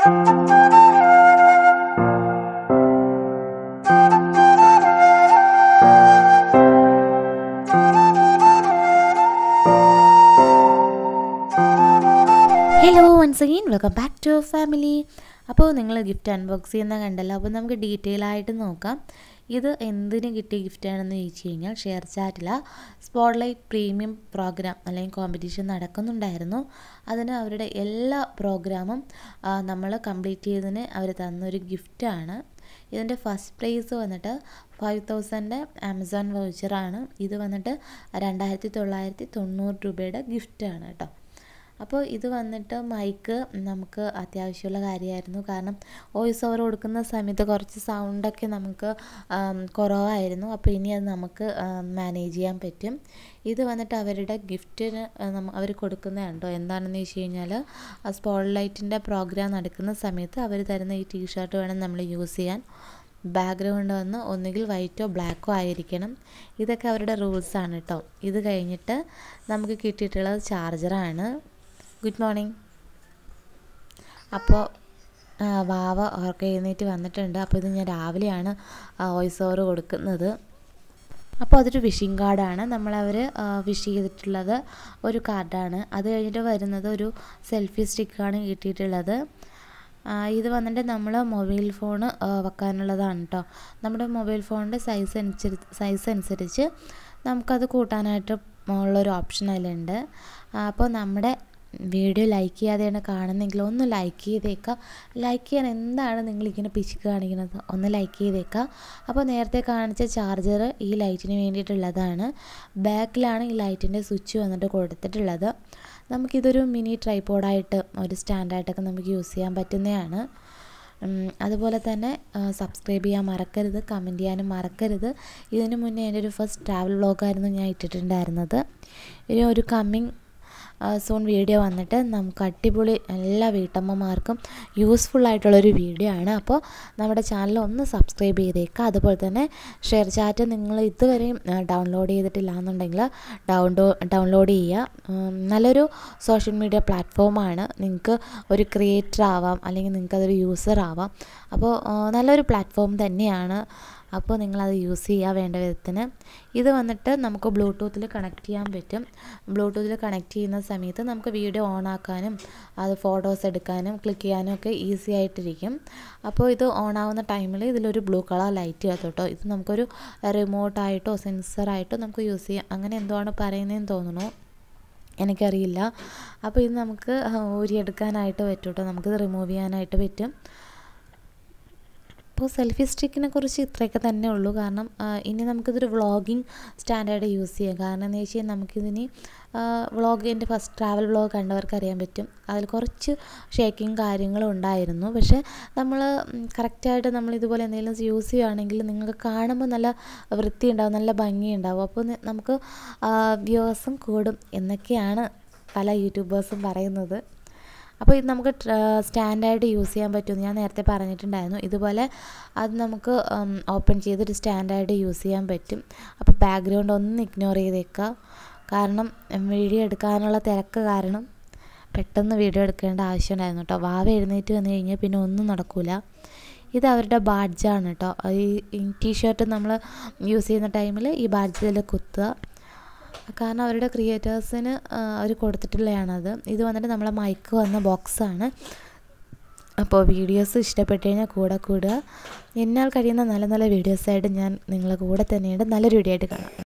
hello once again welcome back to family അപ്പോൾ നിങ്ങൾ gift unbox ചെയ്യുന്ന കണ്ടല്ലോ അപ്പോൾ നമുക്ക് ഡീറ്റെയിൽ ആയിട്ട് നോക്കാം ഇത് എന്തിന് കിട്ടിയ ഗിഫ്റ്റാണെന്ന് ചോദിച്ചു കഴിഞ്ഞാൽ ഷെയർ ചാറ്റില സ്പോട്ട്ലൈറ്റ് പ്രീമിയം പ്രോഗ്രാം അല്ലെങ്കിൽ കോമ്പറ്റീഷൻ നടക്കുന്നുണ്ടായിരുന്നു അതിന് അവരുടെ എല്ലാ പ്രോഗ്രാമും നമ്മൾ കംപ്ലീറ്റ് ചെയ്തതിന് അവർ തന്നൊരു ഗിഫ്റ്റാണ് ഇതിൻ്റെ ഫസ്റ്റ് പ്രൈസ് വന്നിട്ട് ഫൈവ് തൗസൻഡ് ആമസോൺ വൗച്ചറാണ് ഇത് വന്നിട്ട് രണ്ടായിരത്തി തൊള്ളായിരത്തി തൊണ്ണൂറ് രൂപയുടെ ഗിഫ്റ്റാണ് കേട്ടോ അപ്പോൾ ഇത് വന്നിട്ട് മൈക്ക് നമുക്ക് അത്യാവശ്യമുള്ള കാര്യമായിരുന്നു കാരണം വോയിസ് ഓവർ കൊടുക്കുന്ന സമയത്ത് കുറച്ച് സൗണ്ടൊക്കെ നമുക്ക് കുറവായിരുന്നു അപ്പോൾ ഇനി അത് നമുക്ക് മാനേജ് ചെയ്യാൻ പറ്റും ഇത് വന്നിട്ട് അവരുടെ ഗിഫ്റ്റിന് അവർ കൊടുക്കുന്നതാണ് കേട്ടോ എന്താണെന്ന് വെച്ച് കഴിഞ്ഞാൽ സ്പോട്ട് ലൈറ്റിൻ്റെ പ്രോഗ്രാം നടക്കുന്ന സമയത്ത് അവർ തരുന്ന ഈ ടീഷർട്ട് വേണം നമ്മൾ യൂസ് ചെയ്യാൻ ബാക്ക്ഗ്രൗണ്ട് വന്ന് ഒന്നുകിൽ വൈറ്റോ ബ്ലാക്കോ ആയിരിക്കണം ഇതൊക്കെ അവരുടെ റൂൾസാണ് കേട്ടോ ഇത് കഴിഞ്ഞിട്ട് നമുക്ക് കിട്ടിയിട്ടുള്ളത് ചാർജറാണ് ഗുഡ് മോർണിംഗ് അപ്പോൾ വാവ ഉറക്കം എഴുന്നേറ്റ് വന്നിട്ടുണ്ട് അപ്പോൾ ഇത് ഞാൻ രാവിലെയാണ് വോയിസ് ഓവർ കൊടുക്കുന്നത് അപ്പോൾ അതൊരു വിഷിംഗ് കാർഡാണ് നമ്മളവർ വിഷ് ചെയ്തിട്ടുള്ളത് ഒരു കാർഡാണ് അത് കഴിഞ്ഞിട്ട് വരുന്നത് ഒരു സെൽഫി സ്റ്റിക്കാണ് കിട്ടിയിട്ടുള്ളത് ഇത് വന്നിട്ട് നമ്മൾ മൊബൈൽ ഫോൺ വെക്കാനുള്ളതാണ് കേട്ടോ നമ്മുടെ മൊബൈൽ ഫോണിൻ്റെ സൈസ് അനുസരിച്ച് സൈസ് അനുസരിച്ച് നമുക്കത് കൂട്ടാനായിട്ട് ഉള്ളൊരു ഓപ്ഷൻ അതിലുണ്ട് അപ്പോൾ നമ്മുടെ വീഡിയോ ലൈക്ക് ചെയ്യാതെയാണ് കാണുന്നെങ്കിൽ ഒന്ന് ലൈക്ക് ചെയ്തേക്കുക ലൈക്ക് ചെയ്യാൻ എന്താണ് നിങ്ങളിങ്ങനെ പിശുക്ക് കാണിക്കുന്നത് ഒന്ന് ലൈക്ക് ചെയ്തേക്കുക അപ്പോൾ നേരത്തെ കാണിച്ച ചാർജർ ഈ ലൈറ്റിന് വേണ്ടിയിട്ടുള്ളതാണ് ബാക്കിലാണ് ഈ ലൈറ്റിൻ്റെ സ്വിച്ച് വന്നിട്ട് കൊടുത്തിട്ടുള്ളത് നമുക്കിതൊരു മിനി ട്രൈപോഡായിട്ട് ഒരു സ്റ്റാൻഡായിട്ടൊക്കെ നമുക്ക് യൂസ് ചെയ്യാൻ പറ്റുന്നതാണ് അതുപോലെ തന്നെ സബ്സ്ക്രൈബ് ചെയ്യാൻ മറക്കരുത് കമൻറ്റ് ചെയ്യാനും മറക്കരുത് ഇതിന് മുന്നേ എൻ്റെ ഒരു ഫസ്റ്റ് ട്രാവൽ വ്ളോഗായിരുന്നു ഞാൻ ഇട്ടിട്ടുണ്ടായിരുന്നത് ഇനി ഒരു കമ്മിങ് സോൺ വീഡിയോ വന്നിട്ട് നമുക്ക് അടിപൊളി എല്ലാ വീട്ടമ്മമാർക്കും യൂസ്ഫുൾ ആയിട്ടുള്ളൊരു വീഡിയോ ആണ് അപ്പോൾ നമ്മുടെ ചാനൽ ഒന്ന് സബ്സ്ക്രൈബ് ചെയ്തേക്കുക അതുപോലെ തന്നെ ഷെയർ ചാറ്റ് നിങ്ങൾ ഇതുവരെയും ഡൗൺലോഡ് ചെയ്തിട്ടില്ല എന്നുണ്ടെങ്കിൽ ഡൗൺലോ ഡൗൺലോഡ് ചെയ്യുക നല്ലൊരു സോഷ്യൽ മീഡിയ പ്ലാറ്റ്ഫോമാണ് നിങ്ങൾക്ക് ഒരു ക്രിയേറ്റർ ആവാം അല്ലെങ്കിൽ നിങ്ങൾക്ക് അതൊരു യൂസർ ആവാം അപ്പോൾ നല്ലൊരു പ്ലാറ്റ്ഫോം തന്നെയാണ് അപ്പോൾ നിങ്ങളത് യൂസ് ചെയ്യുക വേണ്ട വിധത്തിന് ഇത് വന്നിട്ട് നമുക്ക് ബ്ലൂടൂത്തിൽ കണക്ട് ചെയ്യാൻ പറ്റും ബ്ലൂടൂത്തിൽ കണക്ട് ചെയ്യുന്ന സമയത്ത് നമുക്ക് വീഡിയോ ഓൺ ആക്കാനും അത് ഫോട്ടോസ് എടുക്കാനും ക്ലിക്ക് ചെയ്യാനും ഒക്കെ ഈസി ആയിട്ടിരിക്കും അപ്പോൾ ഇത് ഓൺ ആവുന്ന ടൈമിൽ ഇതിലൊരു ബ്ലൂ കളർ ലൈറ്റ് കത്തോട്ടോ ഇത് നമുക്കൊരു റിമോട്ടായിട്ടോ സെൻസറായിട്ടോ നമുക്ക് യൂസ് ചെയ്യാം അങ്ങനെ എന്തോ ആണ് പറയുന്നതെന്ന് തോന്നുന്നു എനിക്കറിയില്ല അപ്പോൾ ഇത് നമുക്ക് ഊരിയെടുക്കാനായിട്ട് പറ്റും കേട്ടോ നമുക്കിത് റിമൂവ് ചെയ്യാനായിട്ട് പറ്റും അപ്പോൾ സെൽഫി സ്റ്റിക്കിനെ കുറിച്ച് ഇത്രയൊക്കെ തന്നെ ഉള്ളൂ കാരണം ഇനി നമുക്കിതൊരു വ്ളോഗിങ് സ്റ്റാൻഡേർഡ് യൂസ് ചെയ്യാം കാരണം എന്ന് വെച്ച് കഴിഞ്ഞാൽ നമുക്കിതിന് വ്ളോഗ് എൻ്റെ ഫസ്റ്റ് ട്രാവൽ വ്ളോഗ് കണ്ടവർക്ക് അറിയാൻ പറ്റും അതിൽ കുറച്ച് ഷേക്കിങ് കാര്യങ്ങളും ഉണ്ടായിരുന്നു പക്ഷേ നമ്മൾ കറക്റ്റായിട്ട് നമ്മൾ ഇതുപോലെ എന്തെങ്കിലും യൂസ് ചെയ്യുകയാണെങ്കിൽ നിങ്ങൾക്ക് കാണുമ്പോൾ നല്ല വൃത്തി ഉണ്ടാവും നല്ല ഭംഗി ഉണ്ടാവും അപ്പോൾ നമുക്ക് വ്യൂവേഴ്സും കൂടും എന്നൊക്കെയാണ് പല യൂട്യൂബേഴ്സും പറയുന്നത് അപ്പോൾ ഇത് നമുക്ക് സ്റ്റാൻഡായിട്ട് യൂസ് ചെയ്യാൻ പറ്റുമെന്ന് ഞാൻ നേരത്തെ പറഞ്ഞിട്ടുണ്ടായിരുന്നു ഇതുപോലെ അത് നമുക്ക് ഓപ്പൺ ചെയ്തൊരു സ്റ്റാൻഡായിട്ട് യൂസ് ചെയ്യാൻ പറ്റും അപ്പോൾ ബാക്ക്ഗ്രൗണ്ട് ഒന്ന് ഇഗ്നോർ ചെയ്തേക്കുക കാരണം വീഡിയോ എടുക്കാനുള്ള തിരക്ക് കാരണം പെട്ടെന്ന് വീഡിയോ എടുക്കേണ്ട ആവശ്യമുണ്ടായിരുന്നു കേട്ടോ വാവ എഴുന്നേറ്റ് വന്നു കഴിഞ്ഞാൽ പിന്നെ ഒന്നും നടക്കില്ല ഇത് അവരുടെ ബാഡ്ജാണ് കേട്ടോ ഈ ടീഷർട്ട് നമ്മൾ യൂസ് ചെയ്യുന്ന ടൈമിൽ ഈ ബാഡ്ജിൽ കുത്തുക കാരണം അവരുടെ ക്രിയേറ്റേഴ്സിന് അവർ കൊടുത്തിട്ടുള്ളതാണത് ഇത് വന്നിട്ട് നമ്മളെ മൈക്ക് വന്ന ബോക്സാണ് അപ്പോൾ വീഡിയോസ് ഇഷ്ടപ്പെട്ട് കഴിഞ്ഞാൽ കൂടെ കൂടുക എന്നാൽ കഴിയുന്ന നല്ല നല്ല വീഡിയോസായിട്ട് ഞാൻ നിങ്ങളെ കൂടെ തന്നെയുണ്ട് നല്ലൊരു വീഡിയോ ആയിട്ട് കാണാം